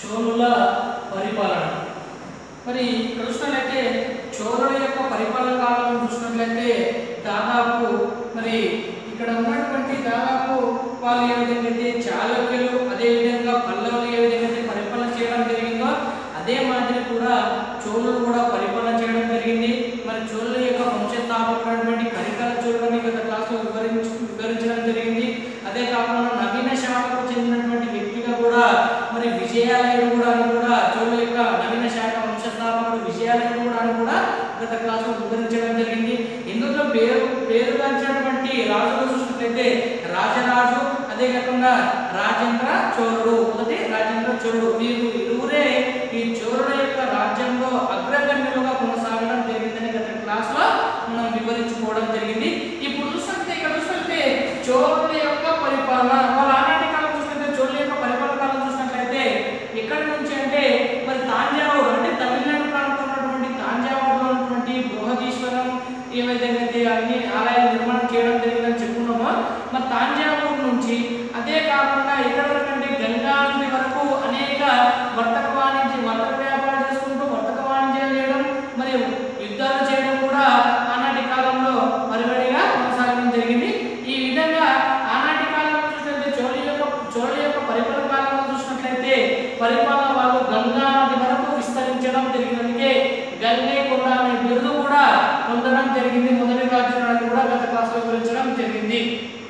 చోళుల పరిపాలన మరి ఇక్కడ చూసినట్లయితే చోళుల యొక్క పరిపాలన కాలం చూసినట్లయితే దాదాపు మరి ఇక్కడ ఉన్నటువంటి దాదాపు వాళ్ళు ఏ విధంగా అయితే చాళుక్యులు అదే విధంగా పల్లవులు ఏ విధంగా అయితే పరిపాలన చేయడం జరిగిందో అదే మాదిరి కూడా చోళులు కూడా పరిపాలన చేయడం జరిగింది మరి చోళుల యొక్క వంశస్థాపకుడైనటువంటి కరికాల చోళుని గత క్లాస్లో వివరించి వివరించడం జరిగింది అదే కాకుండా నవీన శాఖకు చెందినటువంటి వ్యక్తిగా కూడా మరి విజయాలయుడు కూడా అని కూడా చోళుల యొక్క నవీన శాఖ వంశస్థాపకుడు విజయాలయుడు కూడా అని కూడా గత క్లాస్లో వివరించడం జరిగింది ఇందులో పేరు పేరుగాంచినటువంటి రాజులు చూసినట్లయితే రాజరాజు అదే కాకుండా రాజేంద్ర చోళుడు మొదటి రాజేంద్ర చోళుడు వీరు ఇరువురే ఈ చోళుల యొక్క రాజ్యంలో అగ్రగణ్యులుగా కొనసాగడం జరిగిందని గత క్లాస్ లో మనం వివరించుకోవడం జరిగింది ఇప్పుడు చూసినట్లయితే ఇక్కడ చూసినట్లయితే చోళుల యొక్క పరిపాలన వాళ్ళ ఆనాటి కాలం చూసినట్లయితే చోళుల యొక్క పరిపాలన కాలం చూసినట్లయితే ఎక్కడి నుంచి అంటే మరి తాంజావూరు అంటే తమిళనాడు ప్రాంతంలో ఉన్నటువంటి తాంజావూరులో ఉన్నటువంటి బృహదీశ్వరం ఏవైతే అయితే అన్ని ఆలయాలు నిర్మాణం చేయడం జరిగిందని చెప్పుకున్నామో మరి తాంజావూరు నుంచి అదే కాకుండా ఎక్కడ వరకు అంటే గంగా నది వరకు అనేక వర్తక వాణిజ్య వర్తక వ్యాపారాలు చేసుకుంటూ వర్తక వాణిజ్యాలు చేయడం మరియు యుద్ధాలు చేయడం కూడా ఆనాటి కాలంలో మరుగడిగా కొనసాగడం జరిగింది ఈ విధంగా ఆనాటి కాలంలో చూసినట్లయితే చోళ యొక్క చోళ యొక్క పరిపాలన కాలంలో చూసినట్లయితే పరిపాలన వాళ్ళు గంగా నది వరకు విస్తరించడం జరిగినందుకే గంగే కొండ అనే బిరుదు కూడా పొందడం జరిగింది మొదటి రాజ్యాన్ని కూడా గత క్లాసులో వివరించడం జరిగింది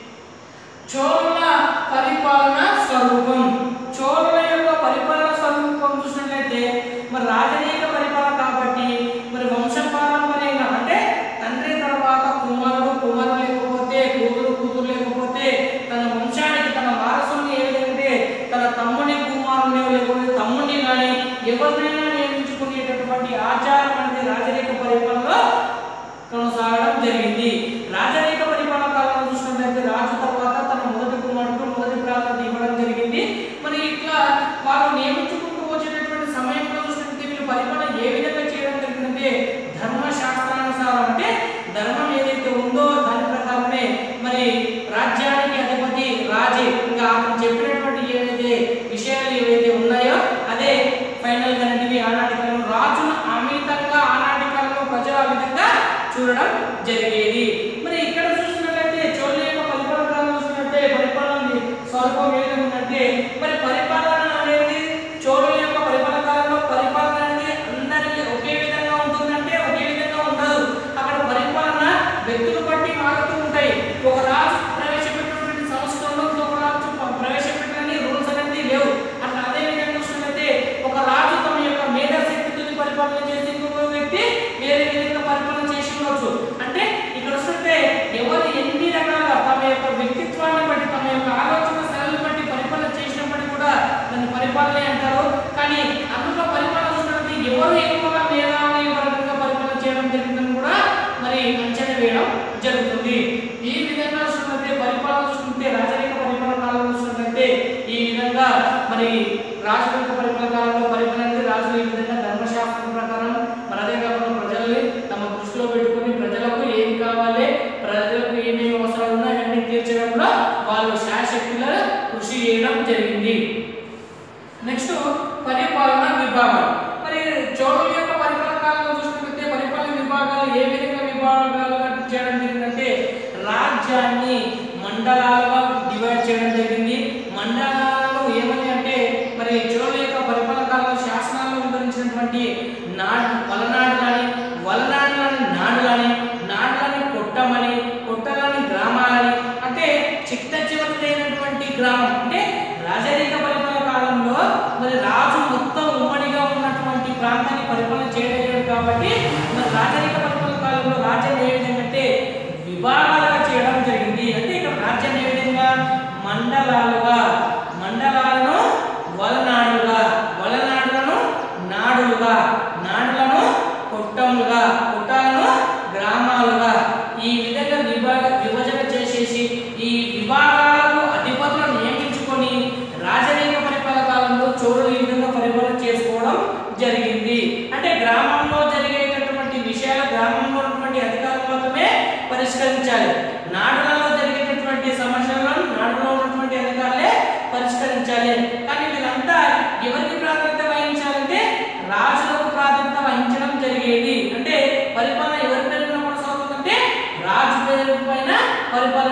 చోళుల పరిపాలన స్వరూపం చోళుల యొక్క పరిపాలన స్వరూపం చూసినట్లయితే మరి రాజనీయ పరిపాలన కాబట్టి మరి వంశపారంపర్యంగా అంటే తండ్రి తర్వాత కుమారుడు కుమారుడు లేకపోతే కూతురు కూతురు లేకపోతే తన వంశానికి తన వారసుని ఏ విధంగా తన తమ్ముని కుమారుని లేకపోతే తమ్ముడిని కానీ ఎవరినైనా నియమించుకునేటటువంటి ఆచారం అనేది రాజనీయ పరిపాలనలో కొనసాగడం జరిగింది రాజనీయ పరిపాలన కాలంలో చూసినట్లయితే రాజు తర్వాత తన మొదటి కుమారుడు మొదటి ప్రాధాన్యత ఇవ్వడం జరిగింది మరి ఇట్లా వారు నియమించుకుంటూ వచ్చేటటువంటి సమయంలో చూసినట్లయితే వీళ్ళు పరిపాలన ఏ విధంగా చేయడం జరిగిందంటే ధర్మ శాస్త్రానుసారం అంటే ధర్మం ఏదైతే ఉందో దాని ప్రకారమే మరి రాజ్యానికి అధిపతి రాజే ఇంకా అతను చెప్పినటువంటి ఏవైతే విషయాలు ఏవైతే ఉన్నాయో అదే ఫైనల్ గా అనేటివి ఆనాటి కాలంలో రాజును అమితంగా ఆనాటి కాలంలో ప్రజలు ఆ విధంగా చూడడం జరిగేది మరి ఇక్కడ చూసినట్లయితే చోళ యొక్క పరిపాలన కాలం చూసినట్లయితే పరిపాలన స్వల్పం ఏ విధంగా ఉందంటే మరి పరిపాలన అనేది చోళుల యొక్క పరిపాలన కాలంలో పరిపాలన అనేది అందరికీ ఒకే విధంగా ఉంటుందంటే ఒకే విధంగా ఉండదు అక్కడ పరిపాలన వ్యక్తులు బట్టి మారుతూ ఉంటాయి ఒక రాజు ప్రవేశపెట్టినటువంటి సంస్థల్లో ఇంకొక రాజు ప- ప్రవేశపెట్టని రూల్స్ అనేది లేవు అట్లా అదే విధంగా చూసినట్లయితే ఒక రాజు తమ యొక్క మేధాశక్తితో పరిపాలన చేసి ఇంకొక వ్యక్తి వేరే విధంగా పరిపాలన చేసి ఉండొచ్చు అంటే ఇక్కడ వస్తుంటే ఎవరు ఎన్ని రకాలుగా తమ యొక్క వ్యక్తిత్వాన్ని బట్టి తమ యొక్క ఆలోచన శైలిని బట్టి పరిపాలన చేసినప్పటికీ కూడా దాన్ని పరిపాలనే అంటారు కానీ అందులో పరిపాలన చూసినట్టు ఎవరు ఎక్కువగా మేధావి వర్గంగా పరిపాలన చేయడం జరిగిందని కూడా మరి అంచనా వేయడం జరుగుతుంది ఈ విధంగా చూసినట్లయితే పరిపాలన చూసుకుంటే రాజరిక పరిపాలన కాలంలో చూసినట్లయితే ఈ విధంగా మరి రాజరిక పరిపాలన కాలంలో పరిపాలన అనేది రాజులు ఈ విధంగా ధర్మశాస్త్రం ప్రకారం మరి అదే కాకుండా ప్రజల్ని తమ దృష్టిలో పెట్టుకొని ప్రజలకు ఏమి కావాలి ప్రజలకు ఏమేమి అవసరాలు ఉన్నాయి అన్ని తీర్చడంలో వాళ్ళు శాశక్తుల కృషి చేయడం జరిగింది నెక్స్ట్ పరిపాలన విభాగం మరి చోళుల యొక్క పరిపాలన కాలంలో చూసుకుంటే పరిపాలన విభాగాలు ఏ విధంగా విభాగాలుగా చేయడం జరిగిందంటే రాజ్యాన్ని మండలాలుగా డివైడ్ చేయడం జరిగింది మండలాలలో ఏమని అంటే మరి చోళుల యొక్క పరిపాలన కాలంలో శాసనాల్లో వివరించినటువంటి నాడు వలనాడులని వలనాడులని నాడులని నాడులని కొట్టమని కొట్టలని గ్రామాలని అంటే చిట్ట చివరి లేనటువంటి గ్రామం అంటే రాజరిక పరిపాలన కాలంలో మరి రాజు మొత్తం ఉమ్మడిగా ఉన్నటువంటి ప్రాంతాన్ని పరిపాలన చేయలేదు కాబట్టి మరి రాజరిక పరిపాలన కాలంలో రాజ్యం ఏ విధంగా అంటే విభాగాలుగా చేయడం జరిగింది అంటే ఇక్కడ రాజ్యం ఏ విధంగా మండలాలుగా మండలాలను వలనాడులుగా వలనాడులను నాడులుగా నాడులను కొట్టములుగా కొట్టాలను గ్రామాలుగా ఈ విధంగా విభాగ విభజన చేసేసి ఈ విభాగాలకు అధిపతులను నియమించుకొని రాజరిక పరిపాలన కాలంలో చోళులు ఈ విధంగా పరిపాలన చేసుకోవడం జరిగింది అంటే గ్రామంలో జరిగేటటువంటి విషయాలు గ్రామంలో ఉన్నటువంటి అధికారులు మాత్రమే పరిష్కరించాలి నాడులలో జరిగేటటువంటి సమస్యలను నాడులో ఉన్నటువంటి అధికారులే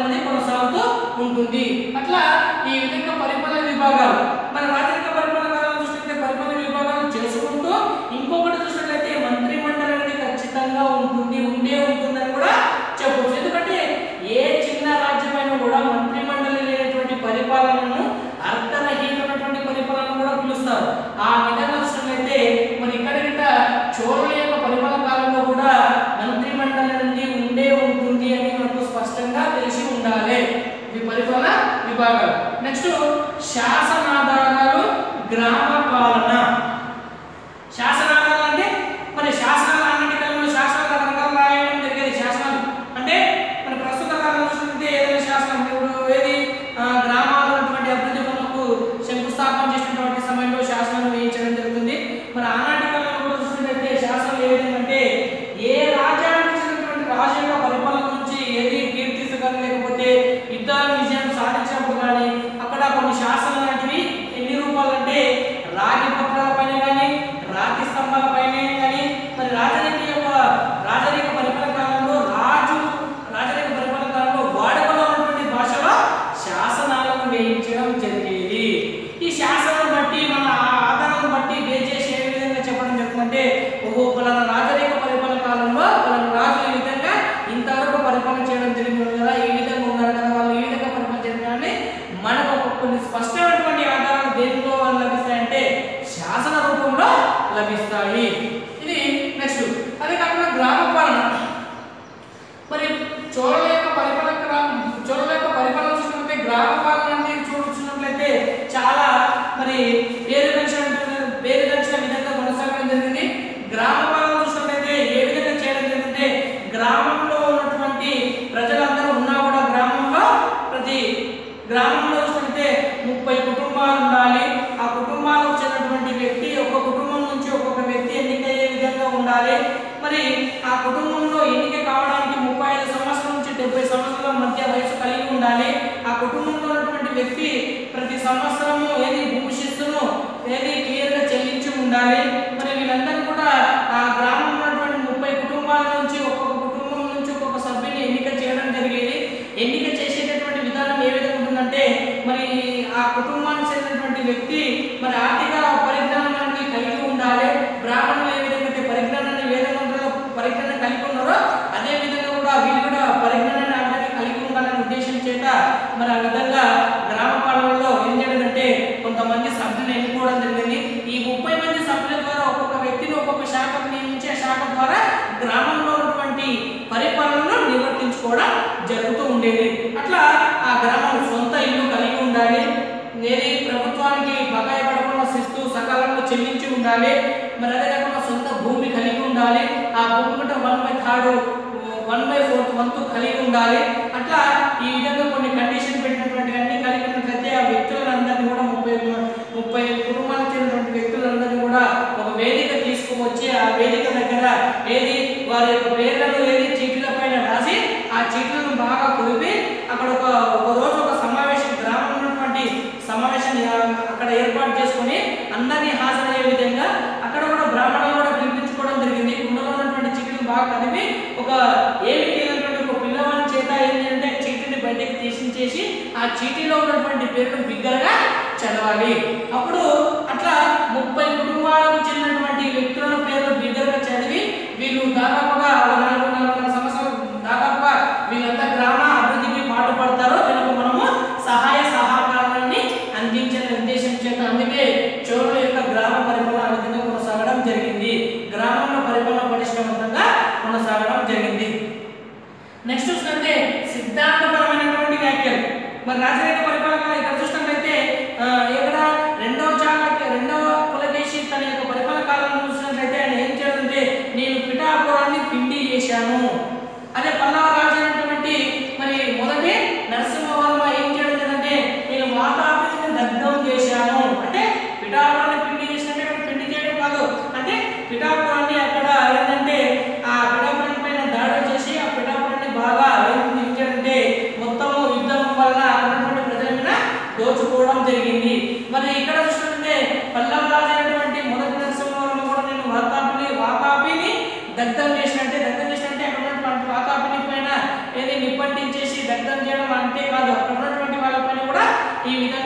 అనేది కొనసాగుతూ ఉంటుంది అట్లా ఈ విధంగా పరిపాలన విభాగాలు మన రాజరిక పరిపాలన కాలం చూసినట్లయితే పరిపాలన విభాగాలు చేసుకుంటూ ఇంకొకటి చూసినట్లయితే మంత్రి మండలి అనేది ఖచ్చితంగా ఉంటుంది ఉండే ఉంటుందని కూడా చెప్పవచ్చు ఎందుకంటే ఏ చిన్న రాజ్యమైనా కూడా మంత్రి మండలి లేనటువంటి పరిపాలనను అర్థరహితమైనటువంటి పరిపాలన కూడా పిలుస్తారు ఆ విధంగా చూసినట్లయితే మరి ఇక్కడ గిట్ట చోళుల యొక్క పరిపాలన కాలంలో కూడా మంత్రి మండలి అనేది ఉండే ఉంటుంది అని మనకు స్పష్టంగా తెలిసి ఉండాలి ఇవి పరిపాలన విభాగాలు నెక్స్ట్ శాసనాధారాలు గ్రామ పాలన శాసనాధారాలు అంటే మరి శాసనాలు అన్నిటి కాలంలో శాసనాలు రకరకాలు రాయడం జరిగేది శాసనాలు అంటే మన ప్రస్తుత కాలంలో చూస్తుంటే ఏదైనా శాసనం ఇప్పుడు ఏది ఆ, గ్రామాల్లో ఉన్నటువంటి అభివృద్ధి పనులకు శంకుస్థాపన చేసినటువంటి సమయంలో శాసనాలు వేయించడం జరుగుతుంది మరి ఆనాటి కాలంలో కూడా చూసినట్లయితే శాసనాలు ఏ విధంగా అంటే ఏ రాజ్యానికి చెందినటువంటి రాజు యొక్క పరిపాలన గురించి ఏది కీర్తిస్తూ కానీ లేకపోతే యుద్ధాల విజయం సాధించినప్పుడు కానీ అక్కడ కొన్ని శాసనాలు లాంటివి ఎన్ని రూపాయలు అంటే రాగి పత్రాల పైన కానీ రాతి స్తంభాల పైన కానీ మరి రాజరిక యొక్క రాజరిక పరిపాలన కాలంలో రాజు రాజరిక పరిపాలన కాలంలో వాడుకలో ఉన్నటువంటి భాషలో శాసనాలను వేయించడం జరిగేది ఈ శాసనం బట్టి మన ఆధారం బట్టి బేస్ చేసి ఏ విధంగా చెప్పడం జరుగుతుందంటే ఓహో పలానా రాజరిక పరిపాలన కాలంలో పలానా రాజు ఈ విధంగా ఇంతవరకు పరిపాలన చేయడం జరిగింది కదా ఈ విధంగా ఉన్నారు కదా వాళ్ళు ఈ విధంగా పరిపాలన చేయడం కానీ మనకు ఒక కొన్ని స్పష్టమైనటువంటి ఆధారాలు దేంట్లో లభిస్తాయంటే శాసన రూపంలో లభిస్తాయి ఇది నెక్స్ట్ అదే కాకుండా గ్రామ పాలన మరి చోళల యొక్క పరిపాలన గ్రామం చోళల యొక్క పరిపాలన చూసినట్లయితే గ్రామ పాలన అనేది చూసినట్లయితే చాలా మరి పేరు పెంచిన పేరు పెంచిన విధంగా కొనసాగడం జరిగింది గ్రామ పాలన చూసినట్లయితే ఏ విధంగా చేయడం జరిగిందంటే గ్రామంలో ఉన్నటువంటి ప్రజలందరూ ఉన్నా కూడా గ్రామంలో ప్రతి గ్రామంలో చూసినట్లయితే ముప్పై కుటుంబాలు ఉండాలి ఆ కుటుంబాలకు చెందినటువంటి వ్యక్తి ఒక కుటుంబం నుంచి ఒక్కొక్క వ్యక్తి ఎన్నికయ్యే విధంగా ఉండాలి మరి ఆ కుటుంబంలో ఎన్నిక కావడానికి ముప్పై ఐదు సంవత్సరాల నుంచి డెబ్బై సంవత్సరాల మధ్య వయసు కలిగి ఉండాలి ఆ కుటుంబంలో ఉన్నటువంటి వ్యక్తి ప్రతి సంవత్సరము ఏది భూషిస్తును ఏది క్లియర్ గా చెల్లించి ఉండాలి మరి వీళ్ళందరూ కూడా ఆ గ్రామంలో ఉన్నటువంటి ముప్పై కుటుంబాల నుంచి ఒక్కొక్క కుటుంబం నుంచి ఒక్కొక్క సభ్యుని ఎన్నిక చేయడం జరిగేది ఎన్నిక చేసేటటువంటి విధానం ఏ విధంగా ఉంటుందంటే మరి ఆ కుటుంబానికి చెందినటువంటి వ్యక్తి మరి ఆర్థిక పరిజ్ఞానాన్ని కలిగి ఉండాలి బ్రాహ్మణులు ఏ విధంగా అయితే పరిజ్ఞానాన్ని వేదమంత్రుల పరిజ్ఞానం కలిగి ఉన్నారో అదే విధంగా కూడా వీళ్ళు కూడా పరిజ్ఞానాన్ని అందరికీ కలిగి ఉండాలనే ఉద్దేశం చేత మరి ఆ విధంగా గ్రామ పాలనలో ఏం చేయడంటే కొంతమంది సభ్యులు ఎన్నుకోవడం జరిగింది ఈ ముప్పై మంది సభ్యుల ద్వారా ఒక్కొక్క వ్యక్తిని ఒక్కొక్క శాఖకు నియమించి ఆ శాఖ ద్వారా గ్రామంలో ఉన్నటువంటి పరిపాలనను నిర్వర్తించుకోవడం జరుగుతూ ఉండేది అట్లా ఆ గ్రామం సొంత ఇల్లు కలిగి ఉండాలి ఏది ప్రభుత్వానికి బకాయి పడకుండా శిస్తు సకాలంలో చెల్లించి ఉండాలి మరి అదే కాకుండా సొంత భూమి కలిగి ఉండాలి ఆ భూమి కంటే one by third one by fourth వంతు కలిగి ఉండాలి అట్లా ఈ విధంగా కొన్ని కండిషన్ పెట్టినటువంటి అన్ని కలిగి ఉన్నట్లయితే ఆ వ్యక్తులందరినీ కూడా ముప్పై ముప్పై కుటుంబాలకు చెందినటువంటి వ్యక్తులందరినీ కూడా ఒక వేదిక తీసుకువచ్చి ఆ వేదిక దగ్గర ఏది వారి యొక్క పేర్లను ఏది చీటీల పైన రాసి ఆ చీట్లను బాగా కుదిపి అక్కడ ఒక ఒక రోజు ఒక సమావేశం గ్రామంలో ఉన్నటువంటి సమావేశాన్ని ఆ, అక్కడ ఏర్పాటు చేసుకొని అందరినీ హాజరయ్యే విధంగా అక్కడ కూడా బ్రాహ్మణులు కూడా పిలిపించుకోవడం జరిగింది కుండలో ఉన్నటువంటి చీటీలను బాగా కదిపి ఒక ఏమి తెలియనటువంటి ఒక పిల్లవాడి చేత ఏంటి అంటే చీటీని బయటకు తీసించేసి ఆ చీటీలో ఉన్నటువంటి పేర్లు బిగ్గరగా చదవాలి అప్పుడు అట్లా ముప్పై కుటుంబాలకు చెందినటువంటి వ్యక్తుల పేర్లు బిగ్గరగా చదివి వీళ్ళు దాదాపుగా ఒక నాలుగు నాలుగున్నర సంవత్సరాలు దాదాపుగా వీళ్ళంతా గ్రామ అభివృద్ధికి పాటుపడతారో వీళ్ళకు మనము సహాయ సహకారాన్ని అందించిన ఉద్దేశం చేత అందుకే చోళుల యొక్క గ్రామ పరిపాలన ఆ విధంగా కొనసాగడం జరిగింది గ్రామంలో పరిపాలన పటిష్టవంతంగా కొనసాగడం జరిగింది నెక్స్ట్ చూసినట్టే సిద్ధాంతపరమైనటువంటి వ్యాఖ్యలు మరి రాజరిక పరిపాలన ఇక్కడ చూసినట్లయితే ఆ, ఇక్కడ రెండవ చాళక్య రెండవ పులకేశి తన యొక్క పరిపాలన కాలంలో చూసినట్లయితే ఆయన ఏం చేయాలంటే నేను పిఠాపురాన్ని పిండి చేశాను అదే పల్లవ రాజు అయినటువంటి మరి మొదటి నరసింహవర్మ ఏం చేయడం లేదంటే నేను వాతావరణాన్ని దగ్ధం చేశాను అంటే పిఠాపురాన్ని పిండి చేసినట్టే ఇక్కడ పిండి చేయడం కాదు అంటే పిఠాపురాన్ని అక్కడ ఏంటంటే ఆ పిఠాపురం పైన దాడి చేసి ఆ పిఠాపురాన్ని బాగా ఏం చేయాలంటే మొత్తము యుద్ధం వల్ల అక్కడ ఉన్నటువంటి ప్రజల మీద దోచుకోవడం జరిగింది మరి ఇక్కడ చూస్తుంటే పల్లవ రాజు అయినటువంటి మొదటి నరసింహవర్మ కూడా నేను వాతాపిని వాతాపిని దగ్ధం చేసినట్టే దగ్ధం చేసినట్టే అక్కడ ఉన్నటువంటి వాతాపిని పైన ఏది నిప్పంటించేసి దగ్ధం చేయడం ఆ ఈ విధంగా